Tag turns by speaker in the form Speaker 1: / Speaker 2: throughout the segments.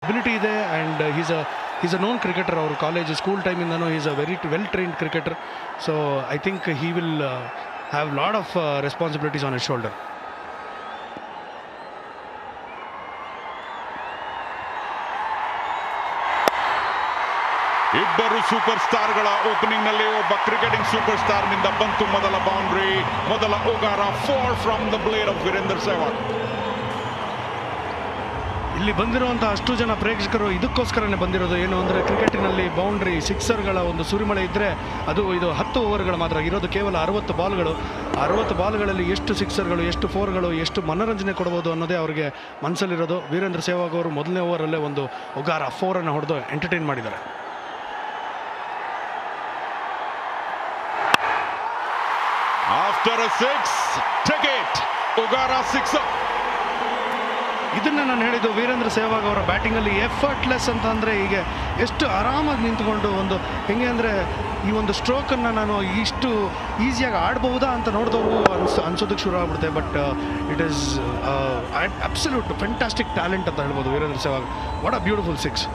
Speaker 1: ability ಇದೆ and is a is a known cricketer ಅವರು college school ಟೈಮಿಂದನೂ is a very well trained cricketer so I think he will have load of responsibilities on a shoulder
Speaker 2: ಇಬ್ಬರು super ಸ್ಟಾರ್ಗಳ opening ನಲ್ಲಿ ಒಬ್ಬ cricketing super star ನಿಂದ ಬಂತು ಮೊದಲ boundary ಮೊದಲ ಓಗಾರ four from the blade of Virender Sehwag
Speaker 1: ಇಲ್ಲಿ ಬಂದಿರುವಂಥ ಅಷ್ಟು ಜನ ಪ್ರೇಕ್ಷಕರು ಇದಕ್ಕೋಸ್ಕರನೇ ಬಂದಿರೋದು ಏನು ಅಂದರೆ ಕ್ರಿಕೆಟಿನಲ್ಲಿ ಬೌಂಡ್ರಿ ಸಿಕ್ಸರ್ಗಳ ಒಂದು ಸುರಿಮಳೆ ಇದ್ದರೆ ಅದು ಇದು ಹತ್ತು ಓವರ್ಗಳು ಮಾತ್ರ ಇರೋದು ಕೇವಲ ಅರವತ್ತು ಬಾಲ್ಗಳು ಅರವತ್ತು ಬಾಲ್ಗಳಲ್ಲಿ ಎಷ್ಟು ಸಿಕ್ಸರ್ಗಳು ಎಷ್ಟು ಫೋರ್ಗಳು ಎಷ್ಟು ಮನೋರಂಜನೆ ಕೊಡ್ಬೋದು ಅನ್ನೋದೇ ಅವರಿಗೆ ಮನಸ್ಸಲ್ಲಿರೋದು ವೀರೇಂದ್ರ ಸೆಹ್ವಾಗ್ ಅವರು ಮೊದಲನೇ ಓವರಲ್ಲೇ ಒಂದು ಒಗಾರ ಫೋರನ್ನು ಹೊಡೆದು ಎಂಟರ್ಟೈನ್ ಮಾಡಿದ್ದಾರೆ
Speaker 2: ಆಫ್ಟರ್ ಅ ಸಿಕ್ಸ್ ಟಿಕೆಟ್ ಓಗಾರ ಸಿಕ್ಸ್
Speaker 1: ಇದನ್ನು ನಾನು ಹೇಳಿದ್ದು ವೀರೇಂದ್ರ ಸೆಹ್ವಾಗ್ ಅವರ ಬ್ಯಾಟಿಂಗಲ್ಲಿ ಎಫರ್ಟ್ಲೆಸ್ ಅಂತ ಅಂದರೆ ಈಗ ಎಷ್ಟು ಆರಾಮಾಗಿ ನಿಂತ್ಕೊಂಡು ಒಂದು ಹೆಂಗೆ ಅಂದರೆ ಈ ಒಂದು ಸ್ಟ್ರೋಕನ್ನು ನಾನು ಇಷ್ಟು ಈಸಿಯಾಗಿ ಆಡ್ಬಹುದಾ ಅಂತ ನೋಡಿದವರು ಅನ್ಸ್ ಅನ್ಸೋದಕ್ಕೆ ಶುರು ಆಗ್ಬಿಡುತ್ತೆ but it is absolute fantastic talent ಅಂತ ಹೇಳ್ಬೋದು Virendra Sehwag what a beautiful six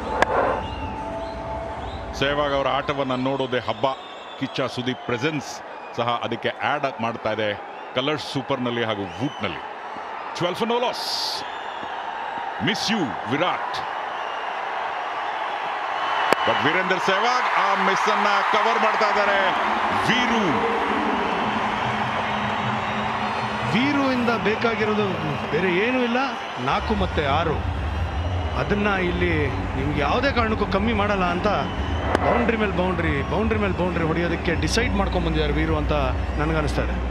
Speaker 2: Sehwag ಅವರ ಆಟವನ್ನು ನೋಡೋದೇ ಹಬ್ಬ ಕಿಚ್ಚ ಸುದೀಪ್ ಪ್ರೆಸೆನ್ಸ್ ಸಹ ಅದಕ್ಕೆ ಆ್ಯಡ್ ಮಾಡ್ತಾ ಇದೆ ಕಲರ್ಸ್ ಸೂಪರ್ನಲ್ಲಿ ಹಾಗೂ ವೂಟ್ನಲ್ಲಿ twelve no loss miss you Virat but Virender Sehwag ಆ ಮಿಸ್ ಅನ್ನ ಕವರ್ ಮಾಡ್ತಾ ಇದ್ದಾರೆ ವೀರು
Speaker 1: ವೀರು ಇಂದ ಬೇಕಾಗಿರೋದು ಬೇರೆ ಏನೂ ಇಲ್ಲ ನಾಲ್ಕು ಮತ್ತು ಆರು ಅದನ್ನು ಇಲ್ಲಿ ನಿಮ್ಗೆ ಯಾವುದೇ ಕಾರಣಕ್ಕೂ ಕಮ್ಮಿ ಮಾಡಲ್ಲ ಅಂತ ಬೌಂಡ್ರಿ ಮೇಲೆ ಬೌಂಡ್ರಿ ಬೌಂಡ್ರಿ ಮೇಲೆ ಬೌಂಡ್ರಿ ಹೊಡೆಯೋದಕ್ಕೆ ಡಿಸೈಡ್ ಮಾಡ್ಕೊಂಡು ಬಂದಿದ್ದಾರೆ ವೀರು ಅಂತ ನನಗನ್ನಿಸ್ತಾ ಇದೆ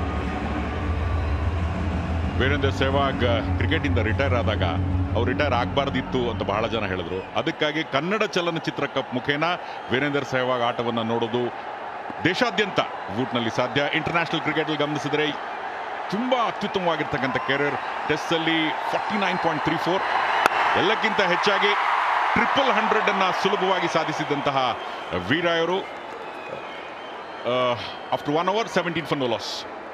Speaker 2: ವೀರೇಂದ್ರ ಸೆಹ್ವಾಗ್ ಕ್ರಿಕೆಟಿಂದ ರಿಟೈರ್ ಆದಾಗ ಅವ್ರು ರಿಟೈರ್ ಆಗಬಾರ್ದಿತ್ತು ಅಂತ ಬಹಳ ಜನ ಹೇಳಿದ್ರು ಅದಕ್ಕಾಗಿ ಕನ್ನಡ ಚಲನಚಿತ್ರ ಕಪ್ ಮುಖೇನ ವೀರೇಂದ್ರ ಸೆಹ್ವಾಗ್ ಆಟವನ್ನು ನೋಡೋದು ದೇಶಾದ್ಯಂತ ವೂಟ್ನಲ್ಲಿ ಸಾಧ್ಯ ಇಂಟರ್ನ್ಯಾಷನಲ್ ಕ್ರಿಕೆಟಲ್ಲಿ ಗಮನಿಸಿದರೆ ತುಂಬ ಅತ್ಯುತ್ತಮವಾಗಿರ್ತಕ್ಕಂಥ ಕೆರಿಯರ್ ಟೆಸ್ಟಲ್ಲಿ forty nine point three four ಎಲ್ಲಕ್ಕಿಂತ ಹೆಚ್ಚಾಗಿ ಟ್ರಿಪಲ್ ಹಂಡ್ರೆಡ್ ಅನ್ನ ಸುಲಭವಾಗಿ ಸಾಧಿಸಿದಂತಹ ವೀರಾಯರು after one hour seventeen for loss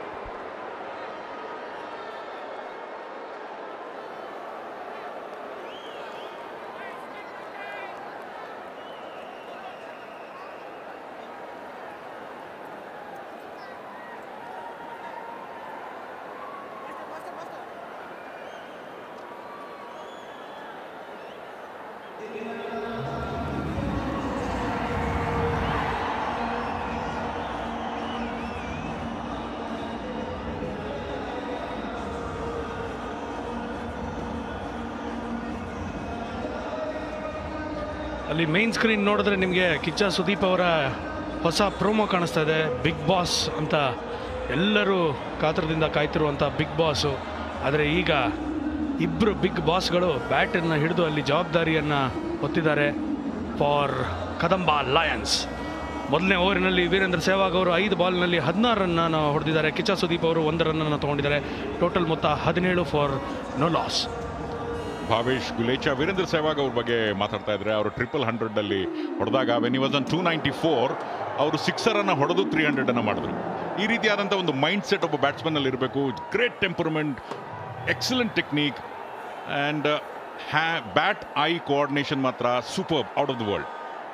Speaker 1: ಅಲ್ಲಿ ಮೈನ್ ಸ್ಕ್ರೀನ್ ನೋಡಿದ್ರೆ ನಿಮಗೆ ಕಿಚ್ಚ ಸುದೀಪ್ ಅವರ ಹೊಸ ಪ್ರೋಮೋ ಕಾಣಿಸ್ತಾ ಇದೆ ಬಿಗ್ ಬಾಸ್ ಅಂತ ಎಲ್ಲರೂ ಕಾತರದಿಂದ ಕಾಯ್ತಿರುವಂಥ ಬಿಗ್ ಬಾಸು ಆದರೆ ಈಗ ಇಬ್ಬರು ಬಿಗ್ ಬಾಸ್ಗಳು ಬ್ಯಾಟನ್ನು ಹಿಡಿದು ಅಲ್ಲಿ ಜವಾಬ್ದಾರಿಯನ್ನು ಹೊತ್ತಿದ್ದಾರೆ ಫಾರ್ ಕದಂಬ ಲಯನ್ಸ್ ಮೊದಲನೇ ಓವರಿನಲ್ಲಿ ವೀರೇಂದ್ರ ಸೆಹ್ವಾಗ್ ಅವರು ಐದು ಬಾಲ್ನಲ್ಲಿ ಹದಿನಾರು ರನ್ನನ್ನು ಹೊಡೆದಿದ್ದಾರೆ ಕಿಚ್ಚ ಸುದೀಪ್ ಅವರು ಒಂದು ರನ್ನನ್ನು ತೊಗೊಂಡಿದ್ದಾರೆ ಟೋಟಲ್ ಮೊತ್ತ ಹದಿನೇಳು for no loss
Speaker 2: Bhavesh Gulecha Virendra Sehwag ಅವ್ರ ಬಗ್ಗೆ ಮಾತಾಡ್ತಾ ಇದ್ರೆ ಅವರು ಟ್ರಿಪಲ್ ಹಂಡ್ರೆಡ್ ಅಲ್ಲಿ ಹೊಡೆದಾಗ when was on two ninety four ಅವರು ಸಿಕ್ಸರ್ ಅನ್ನ ಹೊಡೆದು ತ್ರೀ ಹಂಡ್ರೆಡ್ ಅನ್ನ ಮಾಡಿದ್ರು ಈ ರೀತಿಯಾದಂಥ ಒಂದು ಮೈಂಡ್ ಸೆಟ್ ಒಬ್ಬ ಬ್ಯಾಟ್ಸ್ಮನ್ ಅಲ್ಲಿ ಇರಬೇಕು great temperament excellent technique and ಹ್ಯಾ ಬ್ಯಾಟ್ ಐ ಕೋಆರ್ಡಿನೇಷನ್ ಮಾತ್ರ super out of the world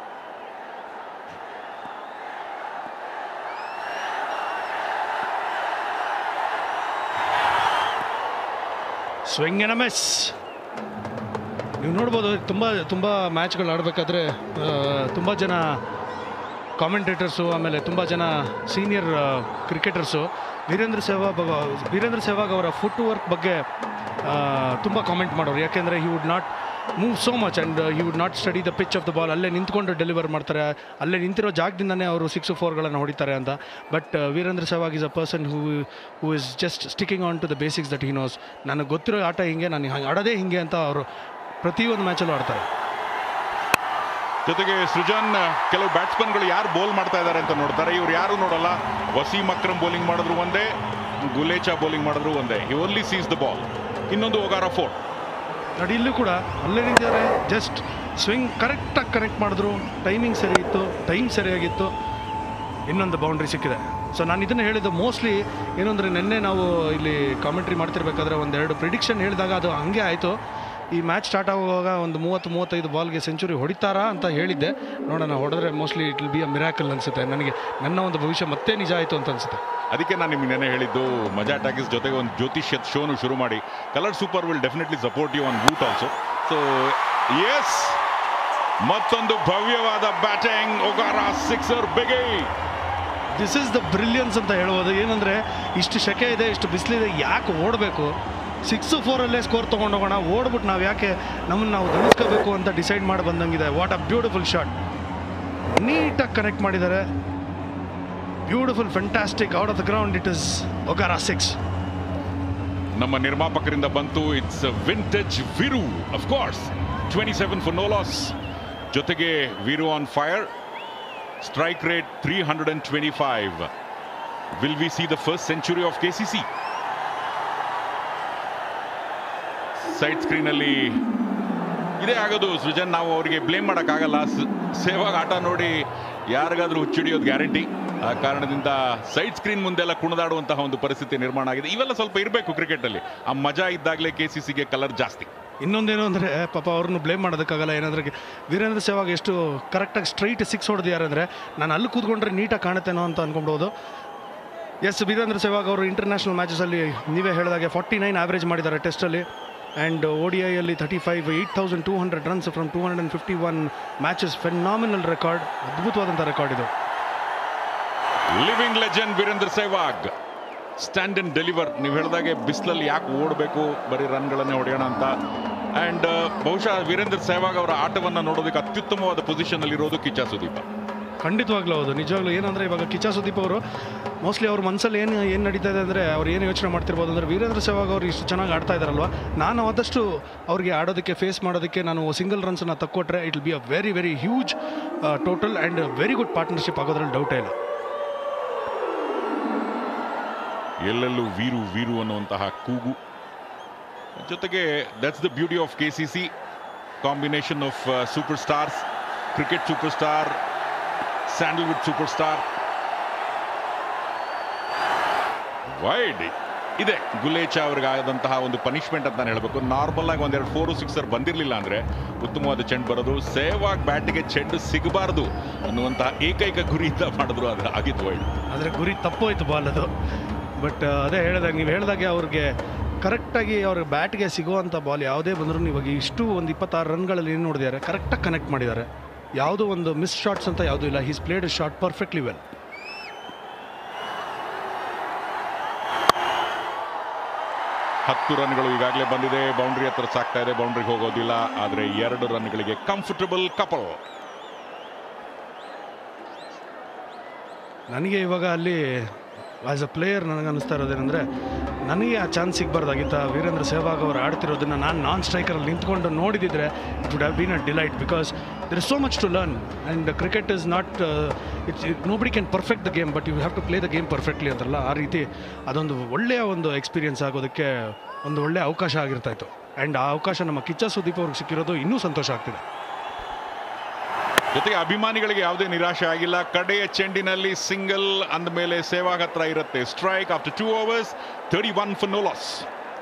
Speaker 1: swing and mess ನೀವು ನೋಡ್ಬೋದು ತುಂಬ ತುಂಬ ಮ್ಯಾಚ್ಗಳು ಆಡಬೇಕಾದ್ರೆ ತುಂಬ ಜನ ಕಾಮೆಂಟೇಟರ್ಸು ಆಮೇಲೆ ತುಂಬ ಜನ ಸೀನಿಯರ್ ಕ್ರಿಕೆಟರ್ಸು ವೀರೇಂದ್ರ ಸೆಹ್ವಾಗ್ ವೀರೇಂದ್ರ ಸೆಹ್ವಾಗ್ ಅವರ ಫುಟ್ ವರ್ಕ್ ಬಗ್ಗೆ ತುಂಬ ಕಾಮೆಂಟ್ ಮಾಡೋರು ಯಾಕೆಂದರೆ he would not move so much and he would not study the pitch of the ball ಅಲ್ಲೇ ನಿಂತ್ಕೊಂಡು ಡೆಲಿವರ್ ಮಾಡ್ತಾರೆ ಅಲ್ಲೇ ನಿಂತಿರೋ ಜಾಗದಿಂದನೇ ಅವರು ಸಿಕ್ಸ್ ಫೋರ್ಗಳನ್ನು ಹೊಡಿತಾರೆ ಅಂತ but Virendra Sehwag is a person who who is just sticking on to the basics that he knows ನನಗೆ ಗೊತ್ತಿರೋ ಆಟ ಹಿಂಗೆ ನಾನು ಹಂಗೆ ಆಡೋದೇ ಹಿಂಗೆ ಅಂತ ಅವರು ಪ್ರತಿಯೊಂದು ಮ್ಯಾಚಲ್ಲೂ ಆಡ್ತಾರೆ
Speaker 2: ಜೊತೆಗೆ ಸೃಜನ್ ಕೆಲವು ಬ್ಯಾಟ್ಸ್ಮನ್ಗಳು ಯಾರು ಬೌಲ್ ಮಾಡ್ತಾ ಇದ್ದಾರೆ ಅಂತ ನೋಡ್ತಾರೆ ಇವ್ರು ಯಾರು ನೋಡಲ್ಲ ವಸೀಂ ಅಕ್ರಮ್ ಬೌಲಿಂಗ್ ಮಾಡಿದ್ರು ಒಂದೇ ಗುಲೇಚಾ ಬೌಲಿಂಗ್ ಮಾಡಿದ್ರು ಒಂದೇ he only sees the ball ಇನ್ನೊಂದು ಒಗಾರ ಫೋರ್
Speaker 1: ನೋಡಿ ಇಲ್ಲೂ ಕೂಡ ಅಲ್ಲೇ ನಿಂತಿದ್ದಾರೆ ಜಸ್ಟ್ ಸ್ವಿಂಗ್ ಕರೆಕ್ಟಾಗಿ ಕನೆಕ್ಟ್ ಮಾಡಿದ್ರು ಟೈಮಿಂಗ್ ಸರಿ ಇತ್ತು ಟೈಮ್ ಸರಿಯಾಗಿತ್ತು ಇನ್ನೊಂದು ಬೌಂಡ್ರಿ ಸಿಕ್ಕಿದೆ ಸೊ ನಾನು ಇದನ್ನು ಹೇಳಿದ್ದು ಮೋಸ್ಟ್ಲಿ ಏನಂದರೆ ನಿನ್ನೆ ನಾವು ಇಲ್ಲಿ ಕಾಮೆಂಟ್ರಿ ಮಾಡ್ತಿರ್ಬೇಕಾದ್ರೆ ಒಂದೆರಡು ಪ್ರಿಡಿಕ್ಷನ್ ಹೇಳಿದಾಗ ಅದು ಹಂಗೆ ಆಯಿತು ಈ ಮ್ಯಾಚ್ ಸ್ಟಾರ್ಟ್ ಆಗುವಾಗ ಒಂದು ಮೂವತ್ತು ಮೂವತ್ತೈದು ಬಾಲ್ಗೆ ಸೆಂಚುರಿ ಹೊಡಿತಾರಾ ಅಂತ ಹೇಳಿದ್ದೆ ನೋಡೋಣ ಹೊಡೆದ್ರೆ mostly it will be a miracle ಅನಿಸುತ್ತೆ ನನಗೆ ನನ್ನ ಒಂದು ಭವಿಷ್ಯ ಮತ್ತೆ ನಿಜ ಆಯಿತು ಅಂತ ಅನಿಸುತ್ತೆ
Speaker 2: ಅದಕ್ಕೆ ನಾನು ನಿಮ್ಗೆ ನೆನೆ ಹೇಳಿದ್ದು ಮಜಾ ಟಾಕೀಸ್ ಜೊತೆಗೆ ಒಂದು ಜ್ಯೋತಿಷ್ಯದ ಶೋನು ಶುರು ಮಾಡಿ colour super will definitely support you on boot also so yes ಮತ್ತೊಂದು ಭವ್ಯವಾದ ಬ್ಯಾಟಿಂಗ್ ಒಗಾರ ಸಿಕ್ಸರ್ ಬೆಗೆ
Speaker 1: ದಿಸ್ ಇಸ್ ದ ಬ್ರಿಲಿಯನ್ಸ್ ಅಂತ ಹೇಳ್ಬೋದು ಏನಂದರೆ ಇಷ್ಟು ಶೆಕೆ ಇದೆ ಇಷ್ಟು ಬಿಸಿಲಿದೆ ಯಾಕೆ ಓಡಬೇಕು ಸಿಕ್ಸು ಫೋರಲ್ಲೇ ಸ್ಕೋರ್ ತೊಗೊಂಡೋಗೋಣ ಓಡ್ಬಿಟ್ಟು ನಾವು ಯಾಕೆ ನಮ್ಮನ್ನು ನಾವು ದಣಿಸ್ಕೋಬೇಕು ಅಂತ ಡಿಸೈಡ್ ಮಾಡಿ ಬಂದಂಗಿದೆ ವಾಟ್ ಅ ಬ್ಯೂಟಿಫುಲ್ ಶಾಟ್ ನೀಟಾಗಿ ಕನೆಕ್ಟ್ ಮಾಡಿದ್ದಾರೆ beautiful fantastic out of the ground it is ಒಗಾರ ಸಿಕ್ಸ್
Speaker 2: ನಮ್ಮ ನಿರ್ಮಾಪಕರಿಂದ ಬಂತು it's vintage Viru of course twenty seven for no loss ಜೊತೆಗೆ Viru on fire strike rate three hundred and twenty five will we see the first century of K C C side ಸ್ಕ್ರೀನಲ್ಲಿ ಇದೇ ಆಗೋದು ಸೃಜನ್ ನಾವು ಅವರಿಗೆ ಬ್ಲೇಮ್ ಮಾಡೋಕ್ಕಾಗಲ್ಲ ಸ- ಸೇವಾಗ ಆಟ ನೋಡಿ ಯಾರಿಗಾದ್ರೂ ಹುಚ್ಚಿಡಿಯೋದು ಗ್ಯಾರಂಟಿ ಆ ಕಾರಣದಿಂದ ಸೈಡ್ ಸ್ಕ್ರೀನ್ ಮುಂದೆಲ್ಲ ಕುಣಿದಾಡುವಂತಹ ಒಂದು ಪರಿಸ್ಥಿತಿ ನಿರ್ಮಾಣ ಆಗಿದೆ ಇವೆಲ್ಲ ಸ್ವಲ್ಪ ಇರಬೇಕು ಕ್ರಿಕೆಟಲ್ಲಿ ಆ ಮಜಾ ಇದ್ದಾಗಲೇ ಕೆ ಸಿ ಸಿಗೆ ಕಲರ್ ಜಾಸ್ತಿ
Speaker 1: ಇನ್ನೊಂದೇನು ಅಂದರೆ ಪಾಪ ಅವ್ರನ್ನು ಬ್ಲೇಮ್ ಮಾಡೋದಕ್ಕಾಗಲ್ಲ ಏನಾದ್ರೆ ವೀರೇಂದ್ರ ಸೆಹ್ವಾಗ್ ಎಷ್ಟು ಕರೆಕ್ಟಾಗಿ ಸ್ಟ್ರೈಟ್ ಸಿಕ್ಸ್ ಹೊಡೆದಿದ್ದಾರೆ ಅಂದರೆ ನಾನು ಅಲ್ಲಿ ಕೂತ್ಕೊಂಡ್ರೆ ನೀಟಾಗಿ ಕಾಣುತ್ತೇನೋ ಅಂತ ಅನ್ಕೊಬೋದು ಎಸ್ ವೀರೇಂದ್ರ ಸೆಹ್ವಾಗ್ ಅವರು ಇಂಟರ್ನ್ಯಾಷನಲ್ ಮ್ಯಾಚಸಲ್ಲಿ ನೀವೇ ಹೇಳಿದಾಗೆ ಫಾರ್ಟಿ ನೈನ್ ಆವ್ರೇಜ್ ಮಾಡಿದ್ದಾರೆ ಟೆಸ್ಟಲ್ಲಿ ಆ್ಯಂಡ್ ಓ ಡಿ ಐಯಲ್ಲಿ thirty five eight thousand two hundred runs from two hundred and fifty one matches phenomenal record ಅದ್ಭುತವಾದಂಥ ರೆಕಾರ್ಡ್ ಇದು
Speaker 2: living legend Virendra Sehwag stand and deliver ನೀವು ಹೇಳಿದಾಗೆ ಬಿಸಿಲಲ್ಲಿ ಯಾಕೆ ಓಡಬೇಕು ಬರೀ ರನ್ಗಳನ್ನೇ ಹೊಡೆಯೋಣ ಅಂತ ಆ್ಯಂಡ್ ಬಹುಶಃ ವೀರೇಂದ್ರ ಸೆಹ್ವಾಗ್ ಅವರ ಆಟವನ್ನು ನೋಡೋದಕ್ಕೆ ಅತ್ಯುತ್ತಮವಾದ ಪೊಸಿಷನ್ ಇರೋದು ಕಿಚ್ಚ ಸುದೀಪ
Speaker 1: ಖಂಡಿತವಾಗ್ಲೂ ಹೌದು ನಿಜವಾಗ್ಲೂ ಏನಂದರೆ ಇವಾಗ ಕಿಚ್ಚ ಸುದೀಪ್ ಅವರು ಮೋಸ್ಟ್ಲಿ ಅವ್ರ ಮನಸ್ಸಲ್ಲಿ ಏನು ಏನು ನಡೀತಾ ಇದೆ ಅಂದರೆ ಅವ್ರು ಏನು ಯೋಚನೆ ಮಾಡ್ತಿರ್ಬೋದು ಅಂದರೆ ವೀರೇಂದ್ರ ಸೆಹ್ವಾಗ್ ಅವರು ಇಷ್ಟು ಚೆನ್ನಾಗಿ ಆಡ್ತಾ ಇದ್ದಾರಲ್ವ ನಾನು ಆದಷ್ಟು ಅವ್ರಿಗೆ ಆಡೋದಕ್ಕೆ ಫೇಸ್ ಮಾಡೋದಕ್ಕೆ ನಾನು ಸಿಂಗಲ್ ರನ್ಸನ್ನು ತಕ್ಕೊಟ್ರೆ it will be a very very huge total and very good partnership ಆಗೋದ್ರಲ್ಲಿ ಡೌಟೇ ಇಲ್ಲ
Speaker 2: ಎಲ್ಲೆಲ್ಲೂ ವೀರು ವೀರು ಅನ್ನುವಂತಹ ಕೂಗು ಜೊತೆಗೆ that's the beauty of K C C combination of super stars cricket super star Sandalwood super star wide ಇದೆ ಗುಲೇಚ ಅವ್ರಿಗೆ ಆದಂತಹ ಒಂದು ಪನಿಷ್ಮೆಂಟ್ ಅಂತ ನಾನು ಹೇಳಬೇಕು ನಾರ್ಮಲ್ ಆಗಿ ಒಂದೆರಡು ಫೋರು ಸಿಕ್ಸರ್ ಬಂದಿರಲಿಲ್ಲ ಅಂದ್ರೆ ಉತ್ತಮವಾದ ಚೆಂಡು ಬರೋದು ಸೇವಾಗ್ ಬ್ಯಾಟಿಗೆ ಚೆಂಡು ಸಿಗಬಾರ್ದು ಅನ್ನುವಂತಹ ಏಕೈಕ ಗುರಿಯಿಂದ ಮಾಡಿದ್ರು ಅದು ಆಗಿತ್ತು ವೈಡ್
Speaker 1: ಆದರೆ ಗುರಿ ತಪ್ಪೋಯ್ತು ಬಾಲ್ ಅದು ಬಟ್ ಅದೇ ಹೇಳಿದಾಗ ನೀವು ಹೇಳಿದಾಗೆ ಅವ್ರಿಗೆ ಕರೆಕ್ಟಾಗಿ ಅವ್ರ ಬ್ಯಾಟ್ಗೆ ಸಿಗುವಂಥ ಬಾಲ್ ಯಾವುದೇ ಬಂದರೂ ಇವಾಗ ಇಷ್ಟು ಒಂದು ಇಪ್ಪತ್ತಾರು ರನ್ಗಳಲ್ಲಿ ಏನು ನೋಡಿದ್ದಾರೆ ಕರೆಕ್ಟಾಗಿ ಕನೆಕ್ಟ್ ಮಾಡಿದ್ದಾರೆ ಯಾವುದೋ ಒಂದು ಮಿಸ್ ಶಾಟ್ಸ್ ಅಂತ ಯಾವುದೂ ಇಲ್ಲ he's played shot perfectly well
Speaker 2: ಹತ್ತು ರನ್ಗಳು ಈಗಾಗಲೇ ಬಂದಿದೆ ಬೌಂಡ್ರಿ ಹತ್ರ ಸಾಕ್ತಾ ಇದೆ ಬೌಂಡ್ರಿಗೆ ಹೋಗೋದಿಲ್ಲ ಆದರೆ ಎರಡು ರನ್ಗಳಿಗೆ ಕಂಫರ್ಟಬಲ್ ಕಪಲ್
Speaker 1: ನನಗೆ ಇವಾಗ ಅಲ್ಲಿ ಆ್ಯಸ್ ಅ ಪ್ಲೇಯರ್ ನನಗೆ ಅನ್ನಿಸ್ತಾ ಇರೋದೇನೆಂದರೆ ನನಗೆ ಆ ಚಾನ್ಸ್ ಸಿಗಬಾರ್ದಾಗಿತ್ತ ವೀರೇಂದ್ರ ಸೆಹ್ವಾಗ್ ಅವರು ಆಡ್ತಿರೋದನ್ನು ನಾನು ನಾನ್ ಸ್ಟ್ರೈಕರಲ್ಲಿ ನಿಂತ್ಕೊಂಡು ನೋಡಿದಿದ್ರೆ it would have been a delight because there is so much to learn and cricket is not it's nobody can perfect the game but you have to play the game perfectly ಅಂತಾರಲ್ಲ ಆ ರೀತಿ ಅದೊಂದು ಒಳ್ಳೆಯ ಒಂದು experience ಆಗೋದಕ್ಕೆ ಒಂದು ಒಳ್ಳೆಯ ಅವಕಾಶ ಆಗಿರ್ತಾ ಇತ್ತು ಆ್ಯಂಡ್ ಆ ಅವಕಾಶ ನಮ್ಮ ಕಿಚ್ಚ ಸುದೀಪ್ ಅವ್ರಿಗೆ ಸಿಕ್ಕಿರೋದು ಇನ್ನೂ ಸಂತೋಷ ಆಗ್ತಿದೆ
Speaker 2: ಜೊತೆಗೆ ಅಭಿಮಾನಿಗಳಿಗೆ ಯಾವುದೇ ನಿರಾಶೆ ಆಗಿಲ್ಲ ಕಡೆಯ ಚೆಂಡಿನಲ್ಲಿ ಸಿಂಗಲ್ ಅಂದ ಮೇಲೆ ಸೇವಾಗ್ ಹತ್ರ ಇರುತ್ತೆ strike after two overs thirty one for no loss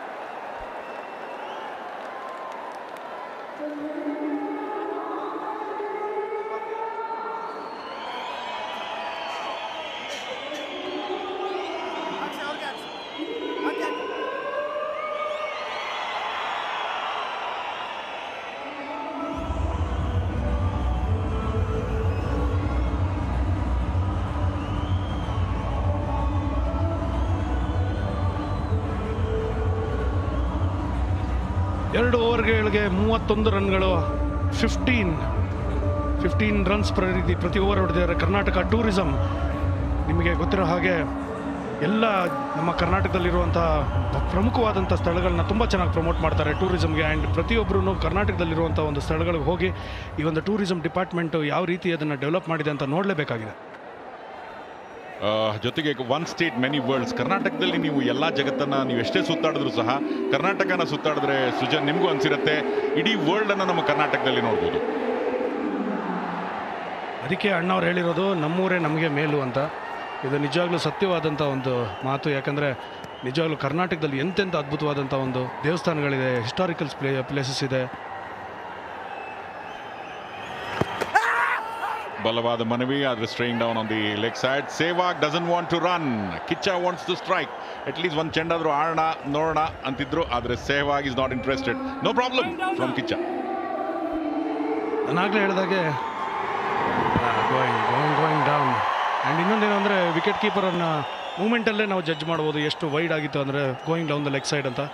Speaker 1: ಎರಡು ಓವರ್ಗಳಿಗೆ ಮೂವತ್ತೊಂದು ರನ್ಗಳು ಫಿಫ್ಟೀನ್ ಫಿಫ್ಟೀನ್ ರನ್ಸ್ ಪ್ರತಿ ಪ್ರತಿ ಓವರ್ ಹೊಡೆದಿದ್ದಾರೆ ಕರ್ನಾಟಕ ಟೂರಿಸಂ ನಿಮಗೆ ಗೊತ್ತಿರೋ ಹಾಗೆ ಎಲ್ಲ ನಮ್ಮ ಕರ್ನಾಟಕದಲ್ಲಿರುವಂಥ ಪ್ರಮುಖವಾದಂಥ ಸ್ಥಳಗಳನ್ನ ತುಂಬ ಚೆನ್ನಾಗಿ ಪ್ರಮೋಟ್ ಮಾಡ್ತಾರೆ ಟೂರಿಸಮ್ಗೆ ಆ್ಯಂಡ್ ಪ್ರತಿಯೊಬ್ಬರೂ ಕರ್ನಾಟಕದಲ್ಲಿರುವಂಥ ಒಂದು ಸ್ಥಳಗಳಿಗೆ ಹೋಗಿ ಈ ಒಂದು ಟೂರಿಸಂ ಡಿಪಾರ್ಟ್ಮೆಂಟು ಯಾವ ರೀತಿ ಅದನ್ನು ಡೆವಲಪ್ ಮಾಡಿದೆ ಅಂತ ನೋಡಲೇಬೇಕಾಗಿದೆ
Speaker 2: ಆ, ಜೊತೆಗೆ ಒನ್ ಸ್ಟೇಟ್ ಮೆನಿ ವರ್ಲ್ಡ್ಸ್ ಕರ್ನಾಟಕದಲ್ಲಿ ನೀವು ಎಲ್ಲ ಜಗತ್ತನ್ನ ನೀವು ಎಷ್ಟೇ ಸುತ್ತಾಡಿದ್ರು ಸಹ ಕರ್ನಾಟಕನ ಸುತ್ತಾಡಿದ್ರೆ ಸುಜನ್ ನಿಮಗೂ ಅನ್ಸಿರುತ್ತೆ ಇಡೀ ವರ್ಲ್ಡ್ ಅನ್ನ ನಮ್ಮ ಕರ್ನಾಟಕದಲ್ಲಿ ನೋಡ್ಬೋದು
Speaker 1: ಅದಕ್ಕೆ ಅಣ್ಣವ್ರು ಹೇಳಿರೋದು ನಮ್ಮೂರೇ ನಮಗೆ ಮೇಲು ಅಂತ ಇದು ನಿಜವಾಗ್ಲೂ ಸತ್ಯವಾದಂಥ ಒಂದು ಮಾತು ಯಾಕಂದರೆ ನಿಜವಾಗ್ಲೂ ಕರ್ನಾಟಕದಲ್ಲಿ ಎಂತೆಂಥ ಅದ್ಭುತವಾದಂಥ ಒಂದು ದೇವಸ್ಥಾನಗಳಿದೆ ಹಿಸ್ಟಾರಿಕಲ್ಸ್ ಪ್ಲೇ ಪ್ಲೇಸಸ್ ಇದೆ
Speaker 2: ಬಲವಾದ ಮನವಿ ಆದ್ರೆ straying down on the leg side Sehwag doesn't want to run Kichcha wants to strike at least ಒಂದು ಚೆಂಡಾದ್ರೂ ಆಡೋಣ ನೋಡೋಣ ಅಂತಿದ್ರು ಆದ್ರೆ Sehwag is not interested no problem from Kichcha
Speaker 1: ನಾನಾಗಲೇ ಹೇಳಿದಾಗೆ going going going down and ಇನ್ನೊಂದೇನು ಅಂದರೆ ವಿಕೆಟ್ ಕೀಪರನ್ನು ಮೂಮೆಂಟಲ್ಲೇ ನಾವು ಜಡ್ಜ್ ಮಾಡ್ಬೋದು ಎಷ್ಟು ವೈಡ್ ಆಗಿತ್ತು ಅಂದರೆ going down the leg side ಅಂತ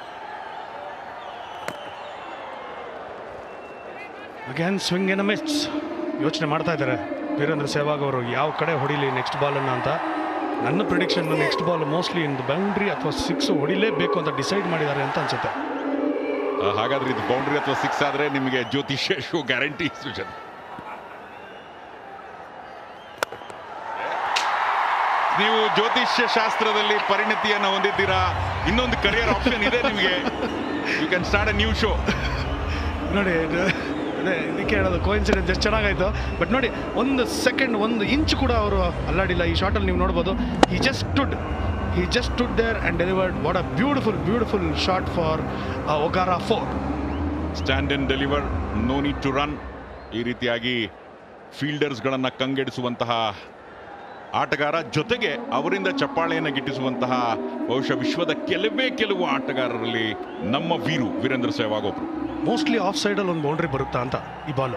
Speaker 1: ಅಗೇನ್ ಸ್ವಿಂಗ್ ಇನ್ ಮಿಸ್ ಯೋಚನೆ ಮಾಡ್ತಾ ಇದ್ದಾರೆ ವೀರೇಂದ್ರ ಸೆಹ್ವಾಗ್ ಅವರು ಯಾವ ಕಡೆ ಹೊಡಿಲಿ ನೆಕ್ಸ್ಟ್ ಬಾಲನ್ನು ಅಂತ ನನ್ನ prediction next ball mostly in boundary ಅಥವಾ ಸಿಕ್ಸ್ ಹೊಡಿಲೇಬೇಕು ಅಂತ ಡಿಸೈಡ್ ಮಾಡಿದ್ದಾರೆ ಅಂತ ಅನ್ಸುತ್ತೆ
Speaker 2: ಆ, ಹಾಗಾದ್ರೆ ಇದು ಬೌಂಡ್ರಿ ಅಥವಾ ಸಿಕ್ಸ್ ಆದ್ರೆ ನಿಮಗೆ ಜ್ಯೋತಿಷ್ಯ ಶೋ ಗ್ಯಾರಂಟಿ ಸೂಚನೆ ನೀವು ಜ್ಯೋತಿಷ್ಯ ಶಾಸ್ತ್ರದಲ್ಲಿ ಪರಿಣತಿಯನ್ನು ಹೊಂದಿದ್ದೀರಾ ಇನ್ನೊಂದು ಕರಿಯರ್ ಆಪ್ಷನ್ ಇದೆ ನಿಮಗೆ you can start a new show
Speaker 1: ನೋಡಿ ಇದು- ಅದೇ ಇದಕ್ಕೆ ಹೇಳೋದು ಕೋಇನ್ಸಿಡೆನ್ಸ್ ಎಷ್ಟು ಚೆನ್ನಾಗಾಯ್ತು ಬಟ್ ನೋಡಿ ಒಂದು ಸೆಕೆಂಡ್ ಒಂದು ಇಂಚ್ ಕೂಡ ಅವರು ಅಲ್ಲಾಡಿಲ್ಲ ಈ ಶಾಟಲ್ಲಿ ನೀವು ನೋಡ್ಬೋದು ಈ just stood he just stood there and delivered what a beautiful beautiful shot for ಒಗಾರಾ four
Speaker 2: stand and deliver no need to run ಈ ರೀತಿಯಾಗಿ ಫೀಲ್ಡರ್ಸ್ಗಳನ್ನು ಕಂಗೆಡಿಸುವಂತಹ ಆಟಗಾರ ಜೊತೆಗೆ ಅವರಿಂದ ಚಪ್ಪಾಳೆಯನ್ನು ಗಿಟ್ಟಿಸುವಂತಹ ಬಹುಶಃ ವಿಶ್ವದ ಕೆಲವೇ ಕೆಲವು ಆಟಗಾರರಲ್ಲಿ ನಮ್ಮ ವೀರು ವೀರೇಂದ್ರ ಸೆಹ್ವಾಗ್ ಒಬ್ರು
Speaker 1: ಮೋಸ್ಟ್ಲಿ ಆಫ್ ಸೈಡಲ್ಲಿ ಒಂದು ಬೌಂಡ್ರಿ ಬರುತ್ತಾ ಅಂತ ಈ ಬಾಲು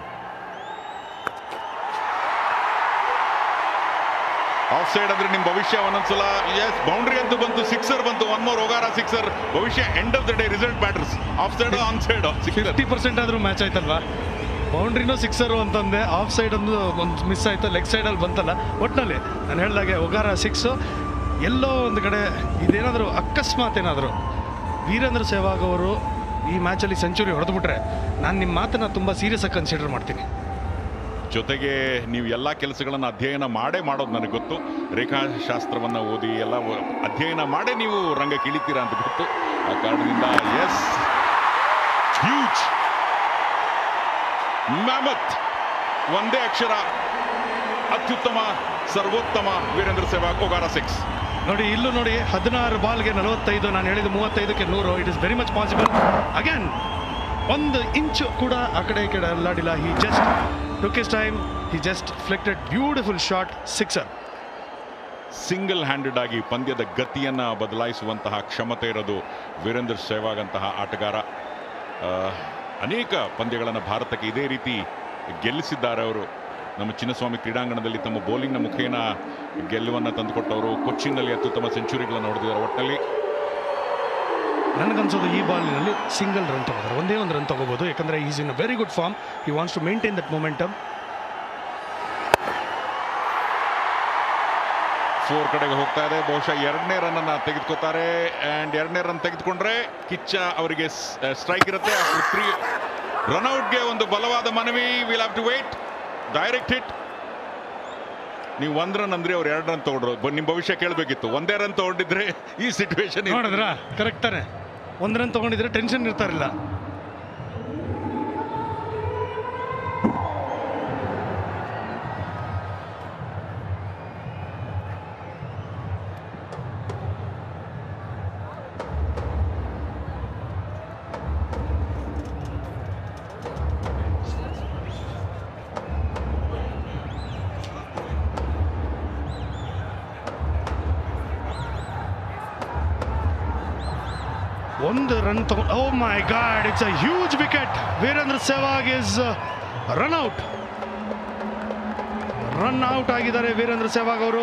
Speaker 2: ಆಫ್ ಸೈಡ್ ಅಂದ್ರೆ ನಿಮ್ ಭವಿಷ್ಯ ಒಂದೊಂದ್ಸಲ ಎಸ್ ಬೌಂಡ್ರಿ ಅಂತೂ ಬಂತು ಸಿಕ್ಸರ್ ಬಂತು ಒನ್ ಮೋರ್ ಒಗಾರ ಸಿಕ್ಸರ್ ಭವಿಷ್ಯ end of the day result batters off side on side sixer
Speaker 1: fifty percent ಆದರೂ ಮ್ಯಾಚ್ ಆಯ್ತಲ್ವಾ ಬೌಂಡ್ರಿನೂ ಸಿಕ್ಸರು ಅಂತಂದೆ ಆಫ್ ಸೈಡ್ ಒಂದು ಒಂದು ಮಿಸ್ ಆಯಿತು ಲೆಗ್ ಸೈಡಲ್ಲಿ ಬಂತಲ್ಲ ಒಟ್ಟಿನಲ್ಲಿ ನಾನು ಹೇಳ್ದಾಗೆ ಒಗಾರ ಸಿಕ್ಸು ಎಲ್ಲೋ ಒಂದು ಕಡೆ ಇದೇನಾದರೂ ಅಕಸ್ಮಾತ್ ಏನಾದರೂ ವೀರೇಂದ್ರ ಸೆಹ್ವಾಗ್ ಅವರು ಈ ಮ್ಯಾಚಲ್ಲಿ ಸೆಂಚುರಿ ಹೊಡೆದ್ಬಿಟ್ರೆ ನಾನು ನಿಮ್ಮ ಮಾತನ್ನು ತುಂಬ ಸೀರಿಯಸ್ ಆಗಿ ಕನ್ಸಿಡರ್ ಮಾಡ್ತೀನಿ
Speaker 2: ಜೊತೆಗೆ ನೀವು ಎಲ್ಲ ಕೆಲಸಗಳನ್ನು ಅಧ್ಯಯನ ಮಾಡೇ ಮಾಡೋದು ನನಗೆ ಗೊತ್ತು ರೇಖಾಶಾಸ್ತ್ರವನ್ನು ಓದಿ ಎಲ್ಲ ಓ- ಅಧ್ಯಯನ ಮಾಡೇ ನೀವು ರಂಗಕ್ಕೆ ಇಳಿತೀರಾ ಅಂತ ಗೊತ್ತು ಆ ಕಾರಣದಿಂದ ಎಸ್ ಹ್ಯೂಜ್ ಮ್ಯಾಮತ್ ಒಂದೇ ಅಕ್ಷರ ಅತ್ಯುತ್ತಮ ಸರ್ವೋತ್ತಮ ವೀರೇಂದ್ರ ಸೆಹ್ವಾಗ್ ಒಗಾರ ಸಿಕ್ಸ್
Speaker 1: ನೋಡಿ ಇಲ್ಲೂ ನೋಡಿ ಹದಿನಾರು ಬಾಲ್ಗೆ ನಲವತ್ತೈದು ನಾನು ಹೇಳಿದ ಮೂವತ್ತೈದಕ್ಕೆ ನೂರು it is very much possible again ಒಂದು ಇಂಚು ಕೂಡ ಆ ಕಡೆ ಈ ಕಡೆ ಅಲ್ಲಾಡಿಲ್ಲ he just took his time he just deflected beautiful shot sixer
Speaker 2: single handed ಆಗಿ ಪಂದ್ಯದ ಗತಿಯನ್ನು ಬದಲಾಯಿಸುವಂತಹ ಕ್ಷಮತೆ ಇರೋದು ವೀರೇಂದ್ರ ಸೆಹ್ವಾಗ್ ಅಂತಹ ಆಟಗಾರ ಆ, ಅನೇಕ ಪಂದ್ಯಗಳನ್ನು ಭಾರತಕ್ಕೆ ಇದೇ ರೀತಿ ಗೆಲ್ಲಿಸಿದ್ದಾರೆ ಅವರು ನಮ್ಮ ಚಿನ್ನಸ್ವಾಮಿ ಕ್ರೀಡಾಂಗಣದಲ್ಲಿ ತಮ್ಮ ಬೌಲಿಂಗ್ನ ಮುಖೇನ ಗೆಲುವನ್ನು ತಂದುಕೊಟ್ಟವರು ಕೊಚ್ಚಿನಲ್ಲಿ ಅತ್ಯುತ್ತಮ ಸೆಂಚುರಿಗಳನ್ನು ಹೊಡೆದಿದ್ದಾರೆ ಒಟ್ಟಿನಲ್ಲಿ
Speaker 1: ನನಗನ್ಸೋದು ಈ ಬಾಲಿನಲ್ಲಿ ಸಿಂಗಲ್ ರನ್ ತಗೋತಾರೆ ಒಂದೇ ಒಂದು ರನ್ ತಗೋಬೋದು ಯಾಕಂದರೆ is in a very good form he wants to maintain that momentum
Speaker 2: four ಕಡೆಗೆ ಹೋಗ್ತಾ ಇದೆ ಬಹುಶಃ ಎರಡನೇ ರನ್ ಅನ್ನ ತೆಗೆದುಕೋತಾರೆ ಅಂಡ್ ಎರಡನೇ ರನ್ ತೆಗೆದುಕೊಂಡ್ರೆ ಕಿಚ್ಚ ಅವರಿಗೆ ಸ್ಟ್ರೈಕ್ ಇರುತ್ತೆ ತ್ರೀ ರನ್ಔಟ್ಗೆ ಒಂದು ಬಲವಾದ ಮನವಿ will have to wait direct hit ನೀವು ಒಂದ್ ರನ್ ಅಂದ್ರೆ ಅವ್ರು ಎರಡು ರನ್ ತಗೊಂಡ್ರು ಬ- ನಿಮ್ ಭವಿಷ್ಯ ಕೇಳಬೇಕಿತ್ತು ಒಂದೇ ರನ್ ತಗೊಂಡಿದ್ರೆ ಈ ಸಿಚುವೇಶನ್
Speaker 1: ನೋಡಿದ್ರಾ ಕರೆಕ್ಟ್ ತಾನೆ ಒಂದು ರನ್ ತಗೊಂಡಿದ್ರೆ ಟೆನ್ಷನ್ ಇರ್ತಾರಿಲ್ಲ ಒಂದು ರನ್ ತಗೊಂಡು oh my god it's a huge wicket Virendra Sehwag is run out run out ಆಗಿದ್ದಾರೆ ವೀರೇಂದ್ರ ಸೆಹ್ವಾಗ್ ಅವರು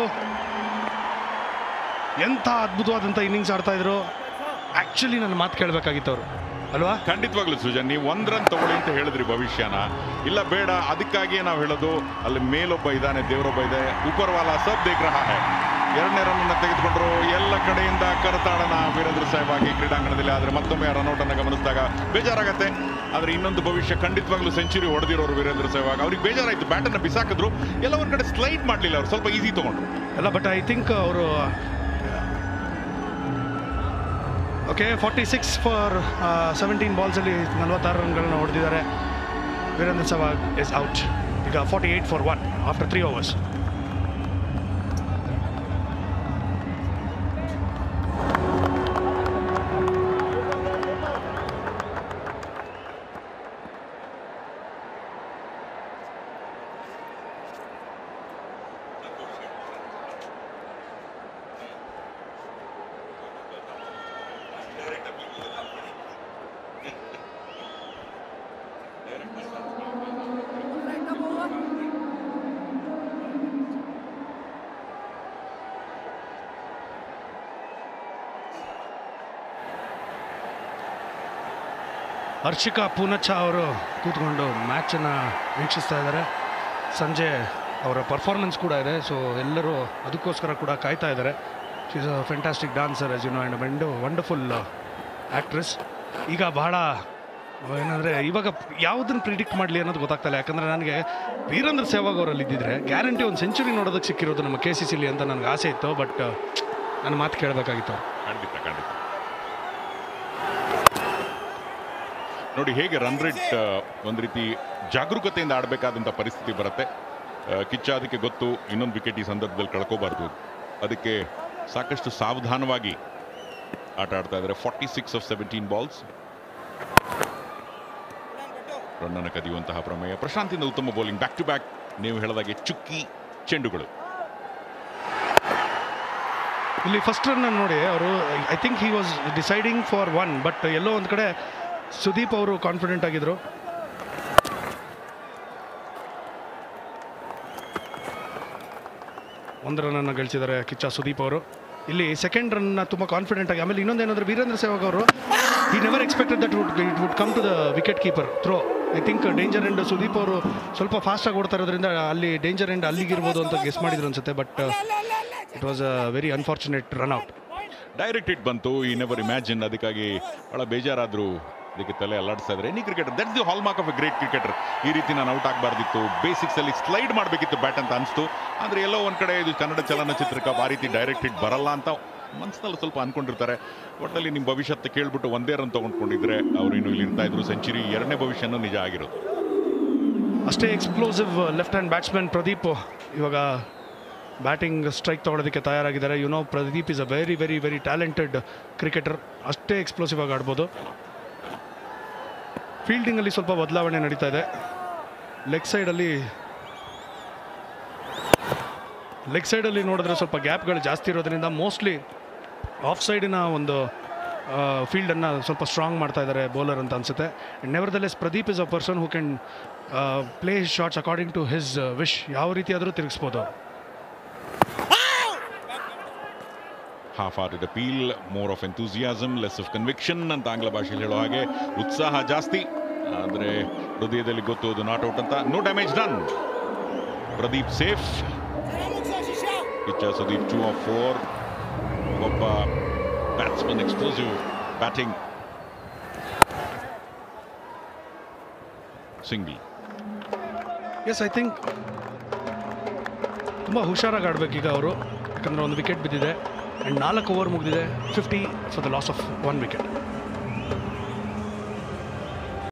Speaker 1: ಎಂಥ ಅದ್ಭುತವಾದಂಥ ಇನ್ನಿಂಗ್ಸ್ ಆಡ್ತಾ ಇದ್ರು ಆಕ್ಚುಲಿ ನನ್ನ ಮಾತು ಕೇಳಬೇಕಾಗಿತ್ತು ಅವರು ಅಲ್ವಾ
Speaker 2: ಖಂಡಿತವಾಗ್ಲೂ ಸುಜನ್ ನೀವು ಒಂದ್ ರನ್ ತಗೊಳ್ಳಿ ಅಂತ ಹೇಳಿದ್ರಿ ಭವಿಷ್ಯನ ಇಲ್ಲ ಬೇಡ ಅದಕ್ಕಾಗಿಯೇ ನಾವು ಹೇಳೋದು ಅಲ್ಲಿ ಮೇಲೊಬ್ಬ ಇದ್ದಾನೆ ದೇವರೊಬ್ಬ ಇದೆ ಉಪರ್ವಾಲ ಸಬ್ ದೇಖ್ ರಹಾ ಹೈ ಎರಡನೇ ರನ್ ಅನ್ನ ತೆಗೆದುಕೊಂಡ್ರು ಎಲ್ಲ ಕಡೆಯಿಂದ ಕರತಾಡನ ವೀರೇಂದ್ರ ಸಾಹೇಬಾಗಿ ಕ್ರೀಡಾಂಗಣದಲ್ಲಿ ಆದ್ರೆ ಮತ್ತೊಮ್ಮೆ ರನ್ಔಟ್ ಅನ್ನ ಗಮನಿಸಿದಾಗ ಬೇಜಾರಾಗತ್ತೆ ಆದ್ರೆ ಇನ್ನೊಂದು ಭವಿಷ್ಯ ಖಂಡಿತವಾಗ್ಲೂ ಸೆಂಚುರಿ ಹೊಡೆದಿರೋರು ವೀರೇಂದ್ರ ಸೆಹ್ವಾಗ್ ಅವ್ರಿಗೆ ಬೇಜಾರಾಯ್ತು ಬ್ಯಾಟ್ ಅನ್ನ ಬಿಸಾಕಿದ್ರು ಎಲ್ಲ ಒಂದ್ ಕಡೆ ಸ್ಲೈಡ್ ಮಾಡ್ಲಿಲ್ಲ ಅವ್ರು ಸ್ವಲ್ಪ ಈಸಿ ತಗೊಂಡ್ರು
Speaker 1: ಅಲ್ಲ ಬಟ್ ಐ ಥಿಂಕ್ ಅವರು okay forty six for seventeen ಬಾಲ್ಸಲ್ಲಿ ನಲವತ್ತಾರು ರನ್ಗಳನ್ನ ಹೊಡೆದಿದ್ದಾರೆ ವೀರೇಂದ್ರ ಸೆಹ್ವಾಗ್ ಇಸ್ ಔಟ್ ಈಗ forty eight for one after three overs Harshika Poonacha ಅವರು ಕೂತ್ಕೊಂಡು ಮ್ಯಾಚನ್ನು ವೀಕ್ಷಿಸ್ತಾ ಇದ್ದಾರೆ ಸಂಜೆ ಅವರ ಪರ್ಫಾರ್ಮೆನ್ಸ್ ಕೂಡ ಇದೆ ಸೊ ಎಲ್ಲರೂ ಅದಕ್ಕೋಸ್ಕರ ಕೂಡ ಕಾಯ್ತಾ ಇದ್ದಾರೆ she's a fantastic dancer as you know and ವಂಡು ವಂಡರ್ಫುಲ್ ಆ್ಯಕ್ಟ್ರೆಸ್ ಈಗ ಬಹಳ ಏನಂದರೆ ಇವಾಗ ಯಾವುದನ್ನು ಪ್ರಿಡಿಕ್ಟ್ ಮಾಡಲಿ ಅನ್ನೋದು ಗೊತ್ತಾಗ್ತಾಯಿಲ್ಲ ಯಾಕಂದರೆ ನನಗೆ ವೀರೇಂದ್ರ ಸೆಹ್ವಾಗ್ ಅವರಲ್ಲಿ ಇದ್ದಿದ್ರೆ ಗ್ಯಾರಂಟಿ ಒಂದು ಸೆಂಚುರಿ ನೋಡೋದಕ್ಕೆ ಸಿಕ್ಕಿರೋದು ನಮ್ಮ ಕೆ ಸಿ ಸಿಲಿ ಅಂತ ನನಗೆ ಆಸೆ ಇತ್ತು ಬಟ್ ನನ್ನ ಮಾತು ಕೇಳಬೇಕಾಗಿತ್ತು
Speaker 2: ಖಂಡಿತ ಖಂಡಿತ ನೋಡಿ ಹೇಗೆ ರನ್ ರೇಟ್ ಒಂದು ರೀತಿ ಜಾಗರೂಕತೆಯಿಂದ ಆಡಬೇಕಾದಂಥ ಪರಿಸ್ಥಿತಿ ಬರುತ್ತೆ ಆ, ಕಿಚ್ಚ ಅದಕ್ಕೆ ಗೊತ್ತು ಇನ್ನೊಂದು ವಿಕೆಟ್ ಈ ಸಂದರ್ಭದಲ್ಲಿ ಕಳ್ಕೋಬಾರ್ದು ಅದಕ್ಕೆ ಸಾಕಷ್ಟು ಸಾವಧಾನವಾಗಿ ಆಟ ಆಡ್ತಾ ಇದ್ದಾರೆ forty six of seventeen balls ರನ್ನನ್ನು ಕದಿಯುವಂತಹ ಪ್ರಮೇಯ ಪ್ರಶಾಂತಿಂದ ಉತ್ತಮ ಬೌಲಿಂಗ್ ಬ್ಯಾಕ್ ಟು ಬ್ಯಾಕ್ ನೀವು ಹೇಳಿದಾಗೆ ಚುಕ್ಕಿ ಚೆಂಡುಗಳು
Speaker 1: ಇಲ್ಲಿ ಫಸ್ಟ್ ರನ್ ನೋಡಿ ಅವರು I think he was deciding for one but ಎಲ್ಲೋ ಒಂದು ಕಡೆ ಸುದೀಪ್ ಅವರು ಕಾನ್ಫಿಡೆಂಟ್ ಆಗಿದ್ರು ಒಂದು ರನ್ನನ್ನು ಗಳಿಸಿದ್ದಾರೆ ಕಿಚ್ಚ ಸುದೀಪ್ ಅವರು ಇಲ್ಲಿ ಸೆಕೆಂಡ್ ರನ್ನ ತುಂಬ ಕಾನ್ಫಿಡೆಂಟ್ ಆಗಿ ಆಮೇಲೆ ಇನ್ನೊಂದೇನಂದ್ರೆ ವೀರೇಂದ್ರ ಸೆಹ್ವಾಗ್ ಅವರು ಈ never expected that would it would come to the wicket keeper throw I think danger end Sudeep ಅವರು ಸ್ವಲ್ಪ ಫಾಸ್ಟಾಗಿ ಓಡ್ತಾ ಇರೋದ್ರಿಂದ ಅಲ್ಲಿ ಡೇಂಜರ್ ಎಂಡ್ ಅಲ್ಲಿಗಿರ್ಬೋದು ಅಂತ ಗೆಸ್ ಮಾಡಿದ್ರು ಅನ್ಸುತ್ತೆ but it was a very unfortunate run out
Speaker 2: direct hit ಬಂತು ಈ ನೆವರ್ ಇಮ್ಯಾಜಿನ್ ಅದಕ್ಕಾಗಿ ಬಹಳ ಬೇಜಾರಾದ್ರು ಅದಕ್ಕೆ ತಲೆ ಅಲ್ಲಾಡಿಸ್ತಾ ಇದ್ದಾರೆ any cricketer that's the hallmark of a great cricketer ಈ ರೀತಿ ನಾನು ಔಟ್ ಆಗಬಾರ್ದಿತ್ತು ಬೇಸಿಕ್ಸ್ ಅಲ್ಲಿ ಸ್ಲೈಡ್ ಮಾಡಬೇಕಿತ್ತು ಬ್ಯಾಟ್ ಅಂತ ಅನಿಸ್ತು ಆದರೆ ಎಲ್ಲೋ ಒಂದು ಕಡೆ ಇದು ಕನ್ನಡ ಚಲನಚಿತ್ರಕ್ಕೆ ಆ ರೀತಿ ಡೈರೆಕ್ಟ್ ಹಿಟ್ ಬರಲ್ಲ ಅಂತ ಮನಸ್ಸಿನಲ್ಲಿ ಸ್ವಲ್ಪ ಅನ್ಕೊಂಡಿರ್ತಾರೆ ಒಟ್ಟಲ್ಲಿ ನಿಮ್ಮ ಭವಿಷ್ಯத்தை ಕೇಳ್ಬಿಟ್ಟು ಒಂದೇ ರನ್ ತಗೊಂಡ್ಕೊಂಡಿದ್ರೆ ಅವರು ಇನ್ನು ಇಲ್ಲಿ ಇರ್ತಾ ಇದ್ರು ಸೆಂಚುರಿ ಎರಡನೇ ಭವಿಷ್ಯನೂ ನಿಜ ಆಗಿರೋದು
Speaker 1: ಅಷ್ಟೇ explosive left hand batsman Pradeep ಇವಾಗ ಬ್ಯಾಟಿಂಗ್ ಸ್ಟ್ರೈಕ್ ತೊಗೊಳೋದಕ್ಕೆ ತಯಾರಾಗಿದ್ದಾರೆ you know Pradeep is a very very very talented cricketer ಅಷ್ಟೇ ಎಕ್ಸ್ಪ್ಲೋಸಿವ್ ಆಗಿ ಆಡ್ಬೋದು ಫೀಲ್ಡಿಂಗಲ್ಲಿ ಸ್ವಲ್ಪ ಬದಲಾವಣೆ ನಡೀತಾ ಇದೆ ಲೆಗ್ ಸೈಡಲ್ಲಿ ಲೆಗ್ ಸೈಡಲ್ಲಿ ನೋಡಿದ್ರೆ ಸ್ವಲ್ಪ ಗ್ಯಾಪ್ಗಳು ಜಾಸ್ತಿ ಇರೋದ್ರಿಂದ ಮೋಸ್ಟ್ಲಿ ಆಫ್ ಸೈಡಿನ ಒಂದು ಫೀಲ್ಡನ್ನು ಸ್ವಲ್ಪ ಸ್ಟ್ರಾಂಗ್ ಮಾಡ್ತಾ ಇದ್ದಾರೆ ಬೌಲರ್ ಅಂತ ಅನಿಸುತ್ತೆ nevertheless Pradeep is a person who can play his shots according to his wish ಯಾವ ರೀತಿ ಆದರೂ ತಿರುಗಿಸ್ಬೋದು
Speaker 2: half hearted appeal more of enthusiasm less of conviction ಅಂತ ಆಂಗ್ಲ ಭಾಷೆಯಲ್ಲಿ ಹೇಳೋ ಹಾಗೆ ಉತ್ಸಾಹ ಜಾಸ್ತಿ ಆದರೆ ಹೃದಯದಲ್ಲಿ ಗೊತ್ತು ಅದು ನಾಟ್ ಔಟ್ ಅಂತ no damage done Pradeep safe Kichcha Sudeep two of four ಒಬ್ಬ batsman explosive batting single
Speaker 1: as I think ತುಂಬ ಹುಷಾರಾಗಿ ಆಡಬೇಕೀಗ ಅವರು ಯಾಕಂದರೆ ಒಂದು ವಿಕೆಟ್ ಬಿದ್ದಿದೆ ಆ್ಯಂಡ್ ನಾಲ್ಕು ಓವರ್ ಮುಗಿದಿದೆ fifty for the loss of one wicket